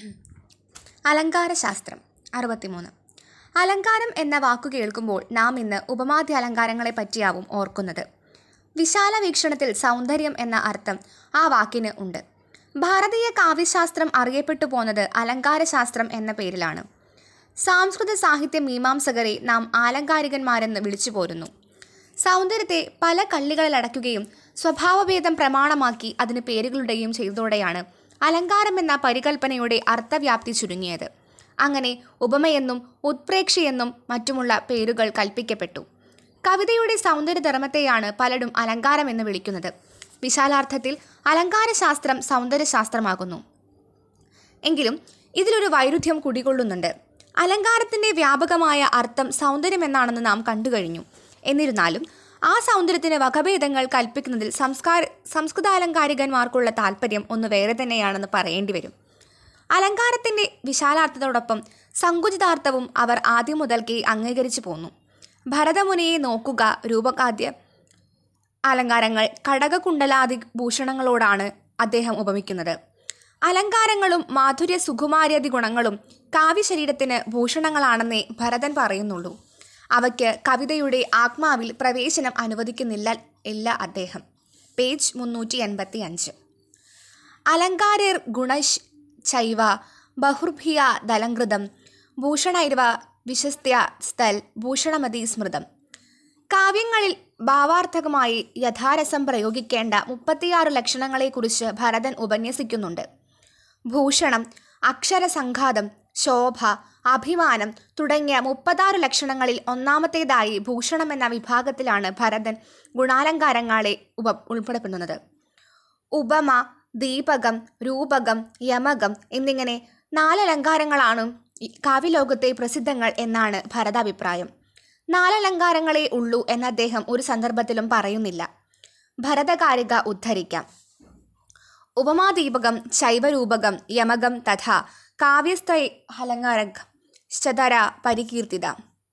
അലങ്കാരശാസ്ത്രം അറുപത്തിമൂന്ന് അലങ്കാരം എന്ന വാക്കു കേൾക്കുമ്പോൾ നാം ഇന്ന് ഉപമാദ്യ അലങ്കാരങ്ങളെ പറ്റിയാവും ഓർക്കുന്നത് വിശാല വീക്ഷണത്തിൽ സൗന്ദര്യം എന്ന അർത്ഥം ആ വാക്കിന് ഉണ്ട് ഭാരതീയ കാവ്യശാസ്ത്രം അറിയപ്പെട്ടു പോന്നത് അലങ്കാരശാസ്ത്രം എന്ന പേരിലാണ് സാംസ്കൃത സാഹിത്യ മീമാംസകരെ നാം ആലങ്കാരികന്മാരെന്ന് വിളിച്ചു പോരുന്നു സൗന്ദര്യത്തെ പല കള്ളികളിൽ അടയ്ക്കുകയും സ്വഭാവഭേദം പ്രമാണമാക്കി അതിന് പേരുകളുടെയും ചെയ്തതോടെയാണ് അലങ്കാരം എന്ന പരികൽപ്പനയുടെ അർത്ഥവ്യാപ്തി ചുരുങ്ങിയത് അങ്ങനെ ഉപമയെന്നും ഉത്പ്രേക്ഷയെന്നും മറ്റുമുള്ള പേരുകൾ കൽപ്പിക്കപ്പെട്ടു കവിതയുടെ സൗന്ദര്യധർമ്മത്തെയാണ് പലരും അലങ്കാരം എന്ന് വിളിക്കുന്നത് വിശാലാർത്ഥത്തിൽ അലങ്കാരശാസ്ത്രം സൗന്ദര്യശാസ്ത്രമാകുന്നു എങ്കിലും ഇതിലൊരു വൈരുദ്ധ്യം കുടികൊള്ളുന്നുണ്ട് അലങ്കാരത്തിന്റെ വ്യാപകമായ അർത്ഥം സൗന്ദര്യം എന്നാണെന്ന് നാം കണ്ടുകഴിഞ്ഞു എന്നിരുന്നാലും ആ സൗന്ദര്യത്തിന് വകഭേദങ്ങൾ കൽപ്പിക്കുന്നതിൽ സംസ്കാര സംസ്കൃതാലങ്കാരികന്മാർക്കുള്ള താല്പര്യം ഒന്ന് വേറെ തന്നെയാണെന്ന് പറയേണ്ടി വരും അലങ്കാരത്തിന്റെ വിശാലാർത്ഥത്തോടൊപ്പം സങ്കുചിതാർത്ഥവും അവർ ആദ്യം മുതൽക്കേ അംഗീകരിച്ചു പോന്നു ഭരതമുനിയെ നോക്കുക രൂപകാദ്യ അലങ്കാരങ്ങൾ കടകകുണ്ടലാദി ഭൂഷണങ്ങളോടാണ് അദ്ദേഹം ഉപമിക്കുന്നത് അലങ്കാരങ്ങളും മാധുര്യ സുകുമാര്യാദി ഗുണങ്ങളും കാവ്യശരീരത്തിന് ഭൂഷണങ്ങളാണെന്നേ ഭരതൻ പറയുന്നുള്ളൂ അവയ്ക്ക് കവിതയുടെ ആത്മാവിൽ പ്രവേശനം അനുവദിക്കുന്നില്ല ഇല്ല അദ്ദേഹം പേജ് മുന്നൂറ്റി എൺപത്തി അഞ്ച് അലങ്കാരർ ഗുണശ് ചൈവ ബഹുർഭിയ ദലങ്കൃതം ഭൂഷണൈർവ വിശസ്ത്യ സ്ഥൽ ഭൂഷണമതി സ്മൃതം കാവ്യങ്ങളിൽ ഭാവാർത്ഥകമായി യഥാരസം പ്രയോഗിക്കേണ്ട മുപ്പത്തിയാറ് ലക്ഷണങ്ങളെക്കുറിച്ച് ഭരതൻ ഉപന്യസിക്കുന്നുണ്ട് ഭൂഷണം അക്ഷരസംഘാതം ശോഭ അഭിമാനം തുടങ്ങിയ മുപ്പത്താറ് ലക്ഷണങ്ങളിൽ ഒന്നാമത്തേതായി ഭൂഷണം എന്ന വിഭാഗത്തിലാണ് ഭരതൻ ഗുണാലങ്കാരങ്ങളെ ഉപ ഉൾപ്പെടുത്തുന്നത് ഉപമ ദീപകം രൂപകം യമകം എന്നിങ്ങനെ നാലലങ്കാരങ്ങളാണ് ഈ കാവ്യലോകത്തെ പ്രസിദ്ധങ്ങൾ എന്നാണ് ഭരതാഭിപ്രായം നാലലങ്കാരങ്ങളെ ഉള്ളൂ എന്ന് അദ്ദേഹം ഒരു സന്ദർഭത്തിലും പറയുന്നില്ല ഭരതകാരിക ഉദ്ധരിക്കാം ഉപമാദീപകം ശൈവരൂപകം യമകം തഥാ കാവ്യസ്ഥൈ അലങ്കാരകം ശതര പരികീർത്തിത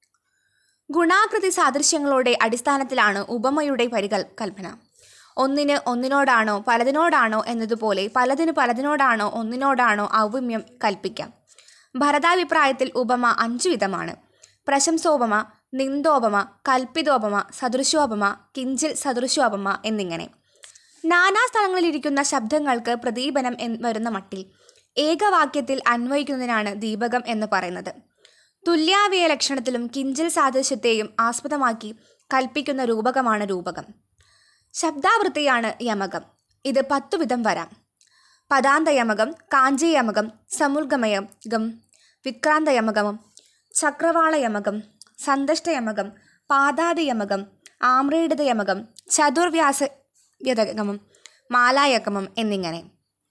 ഗുണാകൃതി സാദൃശ്യങ്ങളുടെ അടിസ്ഥാനത്തിലാണ് ഉപമയുടെ പരികൽ കൽപ്പന ഒന്നിന് ഒന്നിനോടാണോ പലതിനോടാണോ എന്നതുപോലെ പലതിന് പലതിനോടാണോ ഒന്നിനോടാണോ ഔപമ്യം കൽപ്പിക്കാം ഭരതാഭിപ്രായത്തിൽ ഉപമ അഞ്ചു വിധമാണ് പ്രശംസോപമ നിന്ദോപമ കൽപ്പിതോപമ സദൃശോപമ കിഞ്ചിൽ സദൃശോപമ എന്നിങ്ങനെ നാനാ സ്ഥലങ്ങളിലിരിക്കുന്ന ശബ്ദങ്ങൾക്ക് പ്രദീപനം എന്ന് വരുന്ന മട്ടിൽ ഏകവാക്യത്തിൽ അന്വയിക്കുന്നതിനാണ് ദീപകം എന്ന് പറയുന്നത് തുല്യാവയ ലക്ഷണത്തിലും കിഞ്ചിൽ സാദൃശ്യത്തെയും ആസ്പദമാക്കി കൽപ്പിക്കുന്ന രൂപകമാണ് രൂപകം ശബ്ദാവൃത്തിയാണ് യമകം ഇത് പത്തു വിധം വരാം പദാന്തയമകം കാഞ്ചിയമകം സമുൽഗമയകം വിക്രാന്തയമകം ചക്രവാളയമകം സന്തഷ്ടയമകം പാദാദിയമകം ആമ്രേഡിതയമകം ചതുർവ്യാസയതകമം മാലായകമം എന്നിങ്ങനെ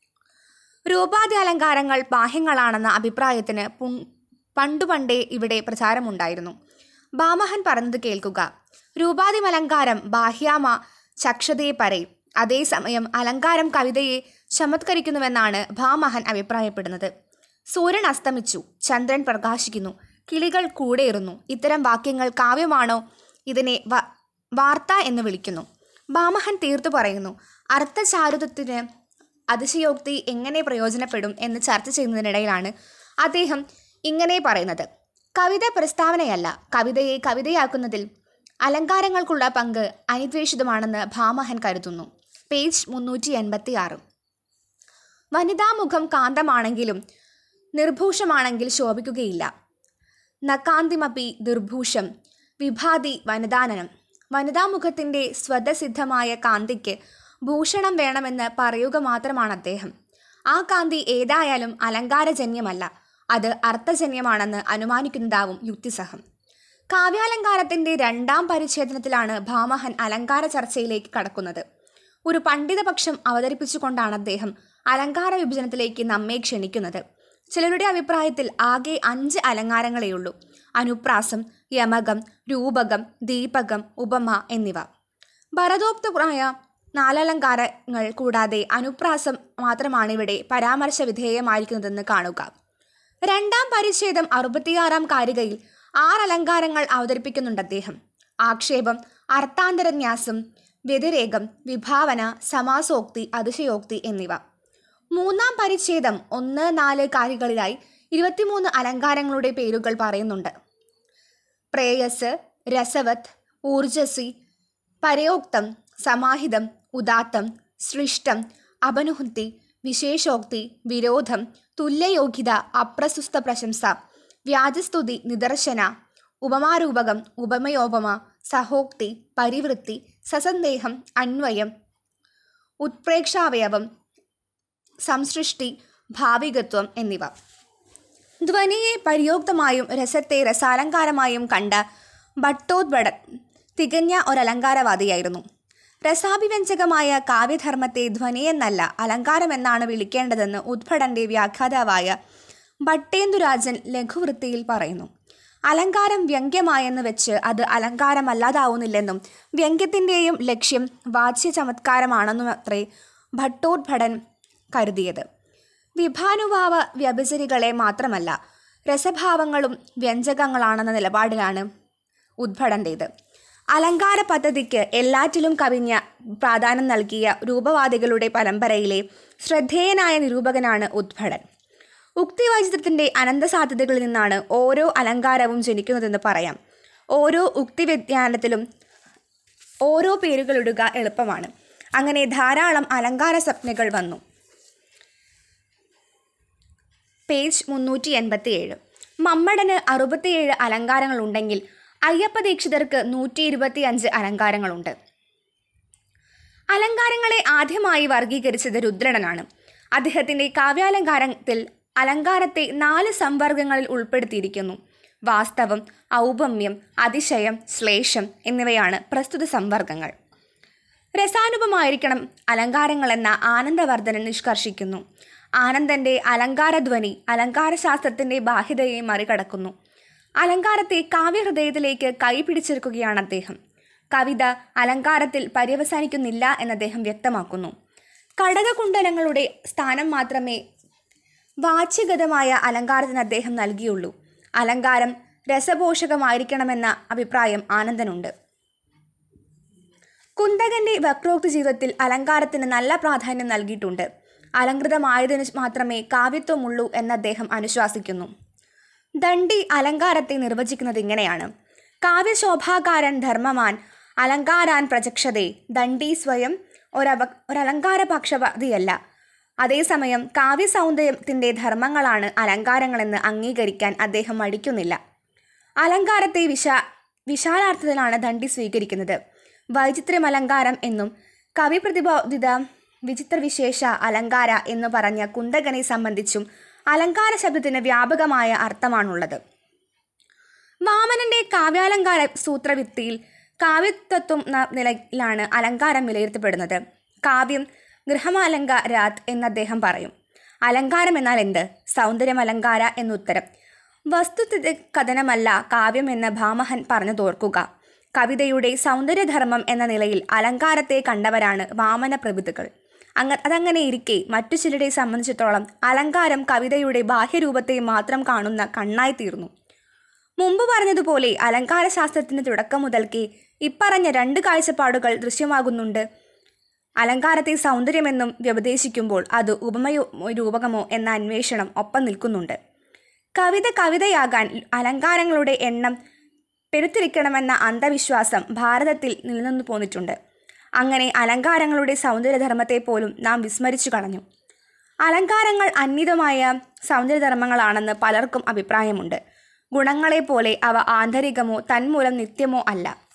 രൂപാതി അലങ്കാരങ്ങൾ ബാഹ്യങ്ങളാണെന്ന അഭിപ്രായത്തിന് പുൺ- പണ്ടുപണ്ടേ ഇവിടെ പ്രചാരമുണ്ടായിരുന്നു ബാമഹൻ പറഞ്ഞത് കേൾക്കുക രൂപാതി അലങ്കാരം ബാഹ്യാമ ചക്ഷതയെ പരേ അതേസമയം അലങ്കാരം കവിതയെ ചമത്കരിക്കുന്നുവെന്നാണ് ഭാമഹൻ അഭിപ്രായപ്പെടുന്നത് സൂര്യൻ അസ്തമിച്ചു ചന്ദ്രൻ പ്രകാശിക്കുന്നു കിളികൾ കൂടെയേറുന്നു ഇത്തരം വാക്യങ്ങൾ കാവ്യമാണോ ഇതിനെ വ വാർത്ത എന്ന് വിളിക്കുന്നു ഭാമഹൻ തീർത്തു പറയുന്നു അർത്ഥചാരുതത്തിന് അതിശയോക്തി എങ്ങനെ പ്രയോജനപ്പെടും എന്ന് ചർച്ച ചെയ്യുന്നതിനിടയിലാണ് അദ്ദേഹം ഇങ്ങനെ പറയുന്നത് കവിത പ്രസ്താവനയല്ല കവിതയെ കവിതയാക്കുന്നതിൽ അലങ്കാരങ്ങൾക്കുള്ള പങ്ക് അനിദ്വേഷിതമാണെന്ന് ഭാമഹൻ കരുതുന്നു പേജ് മുന്നൂറ്റി എൺപത്തി ആറ് വനിതാമുഖം കാന്തമാണെങ്കിലും നിർഭൂഷമാണെങ്കിൽ ശോഭിക്കുകയില്ല നകാന്തിമപി ദുർഭൂഷം വിഭാതി വനിതാനനം വനിതാമുഖത്തിൻ്റെ സ്വതസിദ്ധമായ കാന്തിക്ക് ഭൂഷണം വേണമെന്ന് പറയുക മാത്രമാണ് അദ്ദേഹം ആ കാന്തി ഏതായാലും അലങ്കാരജന്യമല്ല അത് അർത്ഥജന്യമാണെന്ന് അനുമാനിക്കുന്നതാവും യുക്തിസഹം കാവ്യാലങ്കാരത്തിന്റെ രണ്ടാം പരിച്ഛേദനത്തിലാണ് ഭാമഹൻ അലങ്കാര ചർച്ചയിലേക്ക് കടക്കുന്നത് ഒരു പണ്ഡിതപക്ഷം അവതരിപ്പിച്ചുകൊണ്ടാണ് അദ്ദേഹം അലങ്കാര വിഭജനത്തിലേക്ക് നമ്മെ ക്ഷണിക്കുന്നത് ചിലരുടെ അഭിപ്രായത്തിൽ ആകെ അഞ്ച് അലങ്കാരങ്ങളെയുള്ളൂ അനുപ്രാസം യമകം രൂപകം ദീപകം ഉപമ എന്നിവ ഭരതോക്തമായ നാലലങ്കാരങ്ങൾ കൂടാതെ അനുപ്രാസം മാത്രമാണ് ഇവിടെ പരാമർശ വിധേയമായിരിക്കുന്നതെന്ന് കാണുക രണ്ടാം പരിച്ഛേദം അറുപത്തിയാറാം കാരികയിൽ ആറ് അലങ്കാരങ്ങൾ അവതരിപ്പിക്കുന്നുണ്ട് അദ്ദേഹം ആക്ഷേപം അർത്ഥാന്തരന്യാസം വ്യതിരേകം വിഭാവന സമാസോക്തി അതിശയോക്തി എന്നിവ മൂന്നാം പരിച്ഛേദം ഒന്ന് നാല് കാരികളിലായി ഇരുപത്തിമൂന്ന് അലങ്കാരങ്ങളുടെ പേരുകൾ പറയുന്നുണ്ട് പ്രേയസ് രസവത് ഊർജസി പരയോക്തം സമാഹിതം ഉദാത്തം സൃഷ്ടം അപനുഹുത്തി വിശേഷോക്തി വിരോധം തുല്യയോഗ്യത അപ്രസുസ്ത പ്രശംസ വ്യാജസ്തുതി നിദർശന ഉപമാരൂപകം ഉപമയോപമ സഹോക്തി പരിവൃത്തി സസന്ദേഹം അന്വയം ഉത്പ്രേക്ഷാവയവം സംസൃഷ്ടി ഭാവികത്വം എന്നിവ ധ്വനിയെ പര്യോക്തമായും രസത്തെ രസാലങ്കാരമായും കണ്ട ഭട്ടോദ്ഭടൻ തികഞ്ഞ ഒരലങ്കാരവാദിയായിരുന്നു രസാഭിവ്യഞ്ജകമായ കാവ്യധർമ്മത്തെ ധ്വനിയെന്നല്ല അലങ്കാരമെന്നാണ് വിളിക്കേണ്ടതെന്ന് ഉദ്ഭടന്റെ വ്യാഖ്യാതാവായ ഭട്ടേന്ദുരാജൻ ലഘുവൃത്തിയിൽ പറയുന്നു അലങ്കാരം വ്യംഗ്യമായെന്ന് വെച്ച് അത് അലങ്കാരമല്ലാതാവുന്നില്ലെന്നും വ്യംഗ്യത്തിൻ്റെയും ലക്ഷ്യം വാച്യ ചമത്കാരമാണെന്നും അത്രേ ഭട്ടോദ്ഭടൻ കരുതിയത് വിഭാനുഭാവ വ്യഭിചരികളെ മാത്രമല്ല രസഭാവങ്ങളും വ്യഞ്ജകങ്ങളാണെന്ന നിലപാടിലാണ് ഉദ്ഭടൻ്റേത് അലങ്കാര പദ്ധതിക്ക് എല്ലാറ്റിലും കവിഞ്ഞ പ്രാധാന്യം നൽകിയ രൂപവാദികളുടെ പരമ്പരയിലെ ശ്രദ്ധേയനായ നിരൂപകനാണ് ഉദ്ഭടൻ ഉക്തിവൈചിത്രത്തിൻ്റെ അനന്തസാധ്യതകളിൽ നിന്നാണ് ഓരോ അലങ്കാരവും ജനിക്കുന്നതെന്ന് പറയാം ഓരോ ഉക്തിവിജ്ഞാനത്തിലും ഓരോ പേരുകളിടുക എളുപ്പമാണ് അങ്ങനെ ധാരാളം അലങ്കാര സ്വപ്നകൾ വന്നു പേജ് മുന്നൂറ്റി എൺപത്തി ഏഴ് മമ്മടന് അറുപത്തിയേഴ് അലങ്കാരങ്ങളുണ്ടെങ്കിൽ അയ്യപ്പ ദീക്ഷിതർക്ക് നൂറ്റി ഇരുപത്തി അഞ്ച് അലങ്കാരങ്ങളുണ്ട് അലങ്കാരങ്ങളെ ആദ്യമായി വർഗീകരിച്ചത് രുദ്രടനാണ് അദ്ദേഹത്തിൻ്റെ കാവ്യാലങ്കാരത്തിൽ അലങ്കാരത്തെ നാല് സംവർഗങ്ങളിൽ ഉൾപ്പെടുത്തിയിരിക്കുന്നു വാസ്തവം ഔപമ്യം അതിശയം ശ്ലേഷം എന്നിവയാണ് പ്രസ്തുത സംവർഗങ്ങൾ രസാനുപമായിരിക്കണം അലങ്കാരങ്ങളെന്ന ആനന്ദവർദ്ധനൻ നിഷ്കർഷിക്കുന്നു ആനന്ദന്റെ അലങ്കാരധ്വനി അലങ്കാരശാസ്ത്രത്തിന്റെ ബാഹ്യതയെ മറികടക്കുന്നു അലങ്കാരത്തെ കാവ്യഹൃദയത്തിലേക്ക് കൈപിടിച്ചെടുക്കുകയാണ് അദ്ദേഹം കവിത അലങ്കാരത്തിൽ പര്യവസാനിക്കുന്നില്ല എന്ന് അദ്ദേഹം വ്യക്തമാക്കുന്നു കടകകുണ്ടലങ്ങളുടെ സ്ഥാനം മാത്രമേ വാച്യഗതമായ അലങ്കാരത്തിന് അദ്ദേഹം നൽകിയുള്ളൂ അലങ്കാരം രസപോഷകമായിരിക്കണമെന്ന അഭിപ്രായം ആനന്ദനുണ്ട് കുന്തകന്റെ വക്രോക്തി ജീവിതത്തിൽ അലങ്കാരത്തിന് നല്ല പ്രാധാന്യം നൽകിയിട്ടുണ്ട് അലങ്കൃതമായതിനു മാത്രമേ കാവ്യത്വമുള്ളൂ എന്ന് അദ്ദേഹം അനുശ്വാസിക്കുന്നു ദണ്ഡി അലങ്കാരത്തെ നിർവചിക്കുന്നത് ഇങ്ങനെയാണ് കാവ്യശോഭാകാരൻ ധർമ്മമാൻ അലങ്കാരാൻ പ്രചക്ഷതേ ദണ്ഡി സ്വയം ഒരവ ഒരലങ്കാര പക്ഷപാതിയല്ല അതേസമയം കാവ്യസൗന്ദര്യത്തിൻ്റെ ധർമ്മങ്ങളാണ് അലങ്കാരങ്ങളെന്ന് അംഗീകരിക്കാൻ അദ്ദേഹം മടിക്കുന്നില്ല അലങ്കാരത്തെ വിശാ വിശാലാർത്ഥത്തിലാണ് ദണ്ഡി സ്വീകരിക്കുന്നത് വൈചിത്ര്യമലങ്കാരം എന്നും കവി പ്രതിബോധിത വിചിത്രവിശേഷ അലങ്കാര എന്ന് പറഞ്ഞ കുന്തകനെ സംബന്ധിച്ചും അലങ്കാര ശബ്ദത്തിന് വ്യാപകമായ അർത്ഥമാണുള്ളത് വാമനന്റെ കാവ്യാലങ്കാര സൂത്രവിത്തിയിൽ കാവ്യതത്വം എന്ന നിലയിലാണ് അലങ്കാരം വിലയിരുത്തപ്പെടുന്നത് കാവ്യം ഗൃഹമാലങ്കാരാത് എന്ന് അദ്ദേഹം പറയും അലങ്കാരം എന്നാൽ എന്ത് സൗന്ദര്യം അലങ്കാര എന്നുത്തരം വസ്തുസ്ഥിതി കഥനമല്ല കാവ്യം എന്ന് ഭാമഹൻ പറഞ്ഞു തോർക്കുക കവിതയുടെ സൗന്ദര്യധർമ്മം എന്ന നിലയിൽ അലങ്കാരത്തെ കണ്ടവരാണ് വാമന പ്രഭുതകൾ അങ്ങ അതങ്ങനെ ഇരിക്കെ മറ്റു ചിലരെ സംബന്ധിച്ചിടത്തോളം അലങ്കാരം കവിതയുടെ ബാഹ്യരൂപത്തെ മാത്രം കാണുന്ന കണ്ണായി തീർന്നു മുമ്പ് പറഞ്ഞതുപോലെ അലങ്കാരശാസ്ത്രത്തിന് തുടക്കം മുതൽക്കേ ഇപ്പറഞ്ഞ രണ്ട് കാഴ്ചപ്പാടുകൾ ദൃശ്യമാകുന്നുണ്ട് അലങ്കാരത്തെ സൗന്ദര്യമെന്നും വ്യപദേശിക്കുമ്പോൾ അത് ഉപമയോ രൂപകമോ എന്ന അന്വേഷണം ഒപ്പം നിൽക്കുന്നുണ്ട് കവിത കവിതയാകാൻ അലങ്കാരങ്ങളുടെ എണ്ണം പെരുത്തിരിക്കണമെന്ന അന്ധവിശ്വാസം ഭാരതത്തിൽ നിലനിന്നു പോന്നിട്ടുണ്ട് അങ്ങനെ അലങ്കാരങ്ങളുടെ സൗന്ദര്യധർമ്മത്തെ പോലും നാം വിസ്മരിച്ചു കളഞ്ഞു അലങ്കാരങ്ങൾ അന്വിതമായ സൗന്ദര്യധർമ്മങ്ങളാണെന്ന് പലർക്കും അഭിപ്രായമുണ്ട് ഗുണങ്ങളെപ്പോലെ അവ ആന്തരികമോ തന്മൂലം നിത്യമോ അല്ല